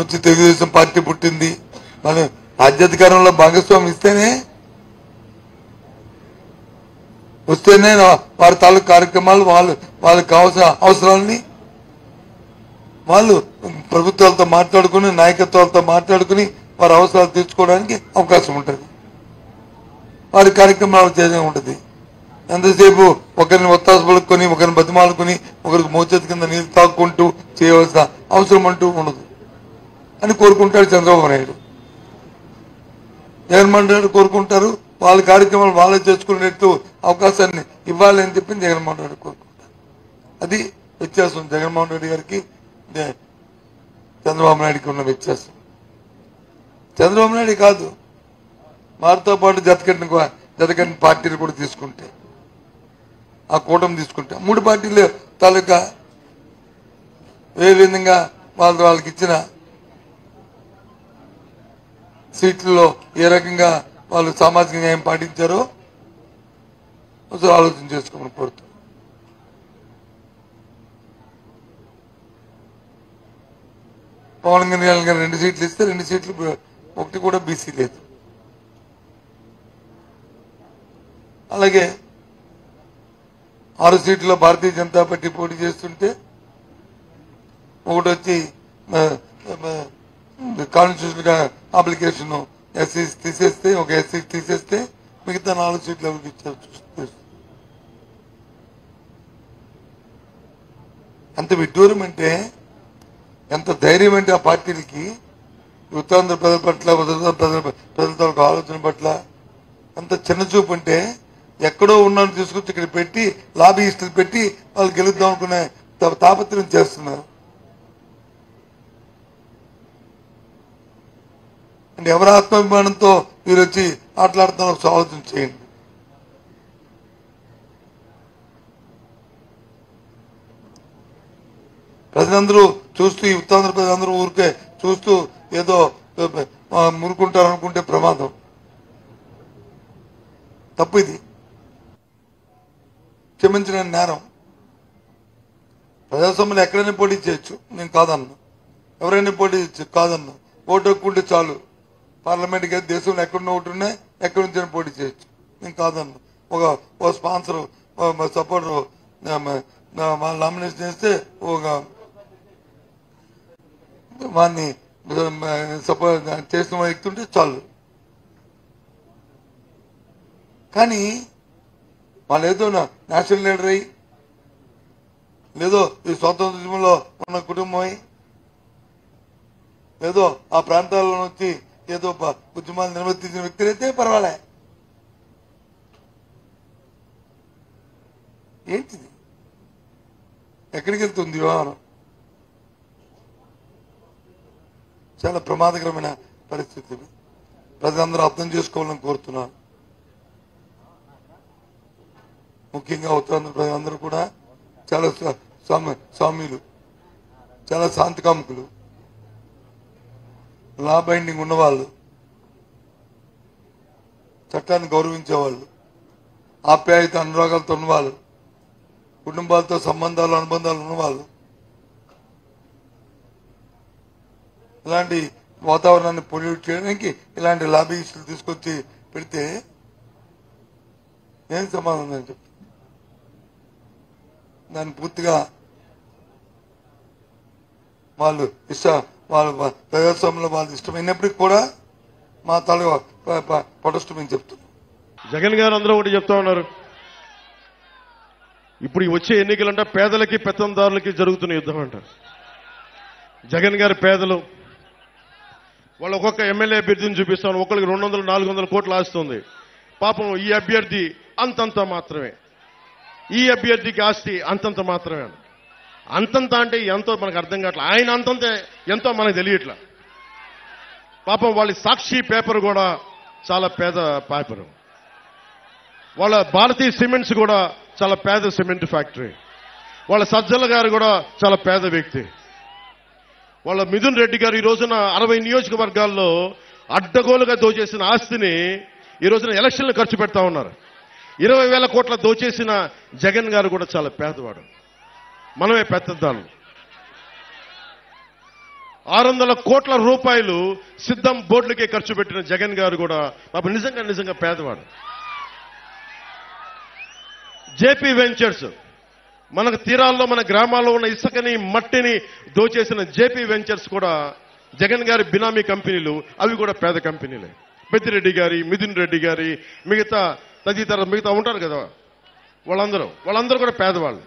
వచ్చి తెలుగుదేశం పార్టీ పుట్టింది మన రాజ్యాధికారంలో భాగస్వామి ఇస్తేనే వస్తేనే నా- వారి తాలూకు కార్యక్రమాలు వాళ్ళు వాళ్ళకి కావాల్సిన అవసరాలని వాళ్ళు ప్రభుత్వాలతో మాట్లాడుకుని నాయకత్వాలతో మాట్లాడుకుని వారి అవసరాలు తీర్చుకోవడానికి అవకాశం ఉంటుంది వారి కార్యక్రమాలు చేయడం ఉంటుంది ఎంతసేపు ఒకరిని ఒత్తాసు పలుకొని ఒకరిని బతిమాలుకొని ఒకరికి మోచేతి కింద నీళ్ళు తాక్కుంటూ చేయవలసిన అవసరం అంటూ ఉండదు అని కోరుకుంటాడు చంద్రబాబు నాయుడు జగన్మోహన్ రెడ్డి కోరుకుంటారు వాళ్ళ కార్యక్రమాలు వాళ్ళే చేసుకునేట్టు అవకాశాన్ని ఇవ్వాలి అని చెప్పి జగన్మోహన్ రెడ్డి కోరుకుంటారు అది వ్యత్యాసం జగన్మోహన్ రెడ్డి గారికి దే- చంద్రబాబు నాయుడికి ఉన్న వ్యత్యాసం చంద్రబాబు నాయుడు కాదు వారితో పాటు జతకట్టిన జతకట్టిన పార్టీలు కూడా తీసుకుంటే ఆ కూటమి తీసుకుంటే మూడు పార్టీలు తాలూకా ఏ విధంగా వాళ్ళు వాళ్ళకి ఇచ్చిన సీట్లలో ఏ రకంగా వాళ్ళు సామాజిక న్యాయం పాటించారో ఒకసారి ఆలోచన చేసుకోమని కోరుతాం పవన్ కళ్యాణ్ గారు రెండు సీట్లు ఇస్తే రెండు సీట్లు ఒకటి కూడా బీసీ లేదు అలాగే ఆరు సీట్లలో భారతీయ జనతా పార్టీ పోటీ చేస్తుంటే ఒకటి వచ్చి కాన్స్టిట్యూషన్ గా అప్లికేషన్ ఎస్సీ తీసేస్తే ఒక ఎస్సీ తీసేస్తే మిగతా నాలుగు సీట్లు ఎవరికి ఇచ్చారు చూస్తే. ఎంత విడ్డూరం అంటే ఎంత ధైర్యం అంటే ఆ పార్టీలకి ఉత్తరాంధ్ర ప్రజల పట్ల ఉత్తరాంధ్ర ప్రజల ప్రజలతో ఒక ఆలోచన పట్ల అంత చిన్న చూపు అంటే ఎక్కడో ఉన్నాను తీసుకొచ్చి ఇక్కడ పెట్టి లాబీయిస్టులు పెట్టి వాళ్ళు గెలుద్దాం అనుకునే తా- తాపత్రయం చేస్తున్నారు అంటే ఎవరి ఆత్మాభిమానంతో మీరు వచ్చి ఆటలాడుతున్న ఒక ఆలోచన చేయండి ప్రజలందరూ చూస్తూ ఈ ఉత్తరాంధ్ర ప్రజలందరూ ఊరికే చూస్తూ ఏదో ఆ, మురుకుంటారు అనుకుంటే ప్రమాదం తప్పు ఇది క్షమించిన నేరం ప్రజాస్వామ్యంలో ఎక్కడైనా పోటీ చేయొచ్చు నేను కాదన్నా ఎవరైనా పోటీ చేయొచ్చు కాదన్నా ఓటు హక్కుంటే చాలు పార్లమెంట్ కి దేశంలో ఎక్కడున్న ఓటు ఉన్నాయి ఎక్కడి నుంచి పోటీ చేయొచ్చు నేను కాదన్నా ఒక ఓ స్పాన్సర్ సపోర్టర్ వాళ్ళ నామినేషన్ చేస్తే ఒక వాడిని సపోర్ట్ చేసిన వ్యక్తి ఉంటే చాలు కానీ వాళ్ళు ఏదో నా- నేషనల్ లీడర్ అయ్యి లేదో ఈ స్వాతంత్ర ఉద్యమంలో ఉన్న కుటుంబం అయి లేదో ఆ ప్రాంతాల్లో నుంచి ఏదో ప- ఉద్యమాలు నిర్వర్తించిన వ్యక్తులు అయితే పర్వాలే ఏంటిది ఎక్కడికి వెళ్తుంది వ్యవహారం చాలా ప్రమాదకరమైన పరిస్థితి ఇది. ప్రజలందరూ అర్థం చేసుకోవాలని కోరుతున్నాను ముఖ్యంగా ఉత్తరాంధ్ర ప్రజలందరూ కూడా చాలా స్వా- స్వామి స్వామ్యులు చాలా శాంతికాముకులు లా బైండింగ్ ఉన్నవాళ్ళు చట్టాన్ని గౌరవించేవాళ్ళు ఆప్యాయత అనురాగాలతో ఉన్నవాళ్ళు కుటుంబాలతో సంబంధాలు అనుబంధాలు ఉన్నవాళ్ళు ఇలాంటి వాతావరణాన్ని పొల్యూట్ చేయడానికి ఇలాంటి లాబీయిస్టులు తీసుకొచ్చి పెడితే ఏం సమాధానం నేను చెప్తాను దాన్ని పూర్తిగా వాళ్ళు ఇష్ట వాళ్ళ ప్రజాస్వామ్యంలో వాళ్ళు ఇష్టమైనప్పటికీ కూడా మా తల పటిష్టమని చెప్తున్నాం జగన్ గారు అందరూ ఒకటి చెప్తా ఉన్నారు ఇప్పుడు ఈ వచ్చే ఎన్నికలంటే పేదలకి పెత్తందారులకి జరుగుతున్న యుద్ధం అంటారు జగన్ గారి పేదలు వాళ్ళు ఒక్కొక్క ఎమ్మెల్యే అభ్యర్థిని చూపిస్తాను ఒకరికి రెండు వందలు నాలుగు వందల కోట్లు ఆస్తుంది పాపం ఈ అభ్యర్థి అంతంత మాత్రమే ఈ అభ్యర్థికి ఆస్తి అంతంత మాత్రమే అంతంత అంటే ఎంతో మనకు అర్థం కావట్లే ఆయన అంతంత ఎంతో మనకు తెలియట్లా పాపం వాళ్ళ సాక్షి పేపర్ కూడా చాలా పేద పేపర్ వాళ్ళ భారతీయ సిమెంట్స్ కూడా చాలా పేద సిమెంట్ ఫ్యాక్టరీ వాళ్ళ సజ్జల గారు కూడా చాలా పేద వ్యక్తి వాళ్ళ మిథున్ రెడ్డి గారు ఈ రోజున అరవై నియోజకవర్గాల్లో అడ్డగోలుగా దోచేసిన ఆస్తిని ఈ రోజున ఎలక్షన్లు ఖర్చు పెడతా ఉన్నారు ఇరవై వేల కోట్ల దోచేసిన జగన్ గారు కూడా చాలా పేదవాడు మనమే పెద్దదాను ఆరు వందల కోట్ల రూపాయలు సిద్ధం బోర్డులకే ఖర్చు పెట్టిన జగన్ గారు కూడా పాప నిజంగా నిజంగా పేదవాడు జేపీ వెంచర్స్ మనకు తీరాల్లో మన గ్రామాల్లో ఉన్న ఇసుకని మట్టిని దోచేసిన జేపీ వెంచర్స్ కూడా జగన్ గారి బినామీ కంపెనీలు అవి కూడా పేద కంపెనీలే పెద్దిరెడ్డి గారి మిథున్ రెడ్డి గారి మిగతా తదితర మిగతా ఉంటారు కదా వాళ్ళందరూ వాళ్ళందరూ కూడా పేదవాళ్ళు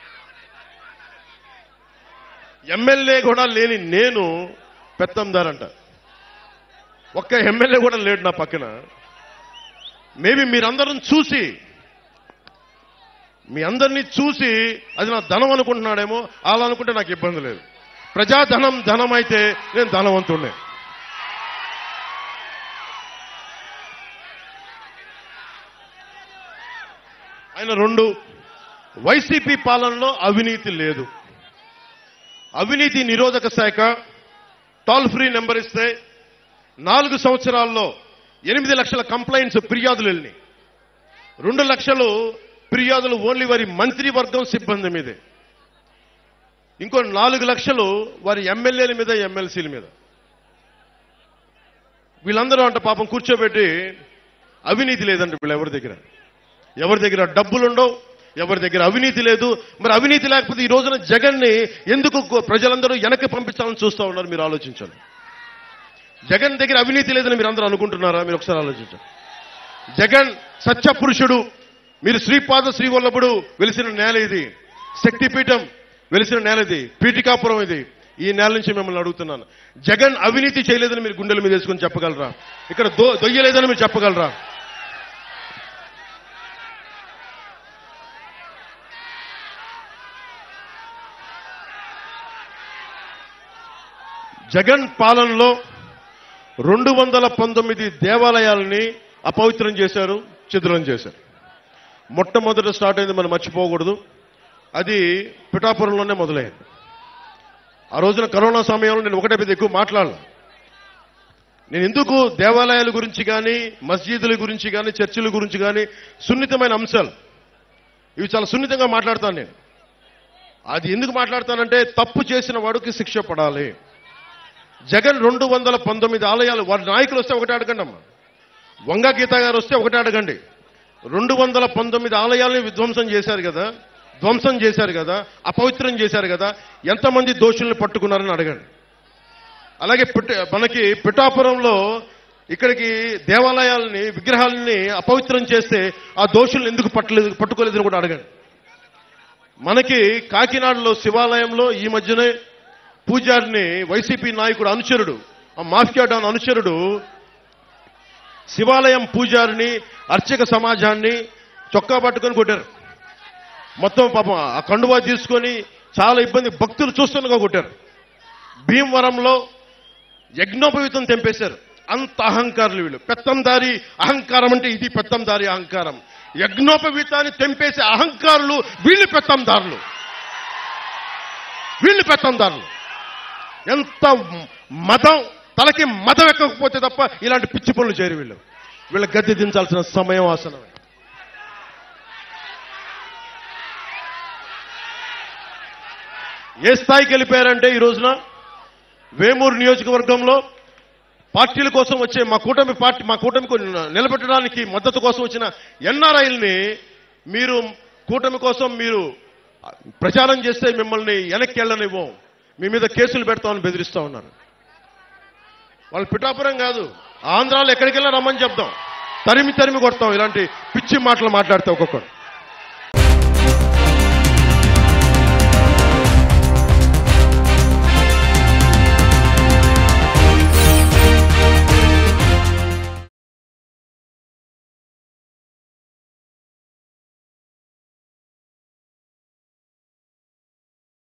ఎమ్మెల్యే కూడా లేని నేను పెత్తందారంట ఒక్క ఎమ్మెల్యే కూడా లేడు నా పక్కన మేబీ మీరందరం చూసి మీ అందరినీ చూసి అది నా ధనం అనుకుంటున్నాడేమో అలా అనుకుంటే నాకు ఇబ్బంది లేదు ప్రజాధనం ధనం అయితే నేను ధనవంతుడినే ఆయన రెండు వైసీపీ పాలనలో అవినీతి లేదు అవినీతి నిరోధక శాఖ టోల్ ఫ్రీ నెంబర్ ఇస్తే నాలుగు సంవత్సరాల్లో ఎనిమిది లక్షల కంప్లైంట్స్ ఫిర్యాదులు వెళ్ళినాయి రెండు లక్షలు ఫిర్యాదులు ఓన్లీ వారి మంత్రివర్గం సిబ్బంది మీదే ఇంకో నాలుగు లక్షలు వారి ఎమ్మెల్యేల మీద ఎమ్మెల్సీల మీద వీళ్ళందరూ అంట పాపం కూర్చోబెట్టి అవినీతి లేదంట వీళ్ళు ఎవరి దగ్గర ఎవరి దగ్గర డబ్బులుండవు ఎవరి దగ్గర అవినీతి లేదు మరి అవినీతి లేకపోతే ఈ రోజున జగన్ ని ఎందుకు గో- ప్రజలందరూ వెనక్కి పంపించాలని చూస్తూ ఉన్నారు మీరు ఆలోచించండి జగన్ దగ్గర అవినీతి లేదని మీరు అందరూ అనుకుంటున్నారా మీరు ఒకసారి ఆలోచించండి జగన్ సత్య పురుషుడు మీరు శ్రీపాద శ్రీవల్లభుడు వెలిసిన నేల ఇది శక్తిపీఠం వెలిసిన నేల ఇది పీఠికాపురం ఇది ఈ నేల నుంచి మిమ్మల్ని అడుగుతున్నాను జగన్ అవినీతి చేయలేదని మీరు గుండెల మీద వేసుకొని చెప్పగలరా ఇక్కడ దో దొయ్యలేదని మీరు చెప్పగలరా జగన్ పాలనలో రెండు వందల పంతొమ్మిది దేవాలయాలని అపవిత్రం చేశారు చిద్రం చేశారు మొట్టమొదట స్టార్ట్ అయింది మనం మర్చిపోకూడదు అది పిఠాపురంలోనే మొదలైంది ఆ రోజున కరోనా సమయంలో నేను ఒకటే పెద్ద ఎక్కువ మాట్లాడాల నేను ఎందుకు దేవాలయాల గురించి కానీ మస్జిదుల గురించి కానీ చర్చిల గురించి కానీ సున్నితమైన అంశాలు ఇవి చాలా సున్నితంగా మాట్లాడతాను నేను అది ఎందుకు మాట్లాడతానంటే తప్పు చేసిన వాడికి శిక్ష పడాలి జగన్ రెండు వందల పంతొమ్మిది ఆలయాలు వారి నాయకులు వస్తే ఒకటే అడగండి అమ్మా వంగ గీత గారు వస్తే ఒకటే అడగండి రెండు వందల పంతొమ్మిది ఆలయాల్ని విధ్వంసం చేశారు కదా ధ్వంసం చేశారు కదా అపవిత్రం చేశారు కదా ఎంతమంది దోషుల్ని పట్టుకున్నారని అడగండి అలాగే పిట్ట- మనకి పిఠాపురంలో ఇక్కడికి దేవాలయాలని విగ్రహాలని అపవిత్రం చేస్తే ఆ దోషుల్ని ఎందుకు పట్టలేదు పట్టుకోలేదని కూడా అడగండి మనకి కాకినాడలో శివాలయంలో ఈ మధ్యనే పూజారిని వైసీపీ నాయకుడు అనుచరుడు ఆ మాఫియా డాన్ అనుచరుడు శివాలయం పూజారిని అర్చక సమాజాన్ని చొక్కా పట్టుకొని కొట్టారు మొత్తం పాపం ఆ కండువా తీసుకొని చాలా ఇబ్బంది భక్తులు చూస్తుండగా కొట్టారు భీమవరంలో యజ్ఞోపవీతం తెంపేశారు అంత అహంకారులు వీళ్ళు పెత్తందారి అహంకారం అంటే ఇది పెత్తందారి అహంకారం యజ్ఞోపవీతాన్ని తెంపేసే అహంకారులు వీళ్ళు పెత్తందారులు వీళ్ళు పెత్తందారులు ఎంత మతం తలకి మతం ఎక్కకపోతే తప్ప ఇలాంటి పిచ్చి పనులు చేయరు వీళ్ళు వీళ్ళ గద్దె దించాల్సిన సమయం ఆసనం ఏ స్థాయికి వెళ్ళిపోయారంటే ఈ రోజున వేమూరు నియోజకవర్గంలో పార్టీల కోసం వచ్చే మా కూటమి పార్టీ మా కూటమికి నిలబెట్టడానికి మద్దతు కోసం వచ్చిన ఎన్ఆర్ఐల్ని మీరు కూటమి కోసం మీరు ప్రచారం చేస్తే మిమ్మల్ని వెనక్కి వెళ్ళనివ్వం మీ మీద కేసులు పెడతామని బెదిరిస్తా ఉన్నారు వాళ్ళు పిఠాపురం కాదు ఆంధ్రాలో ఎక్కడికి వెళ్ళా రమ్మని చెప్దాం తరిమి తరిమి కొడతాం ఇలాంటి పిచ్చి మాటలు మాట్లాడితే ఒక్కొక్కడు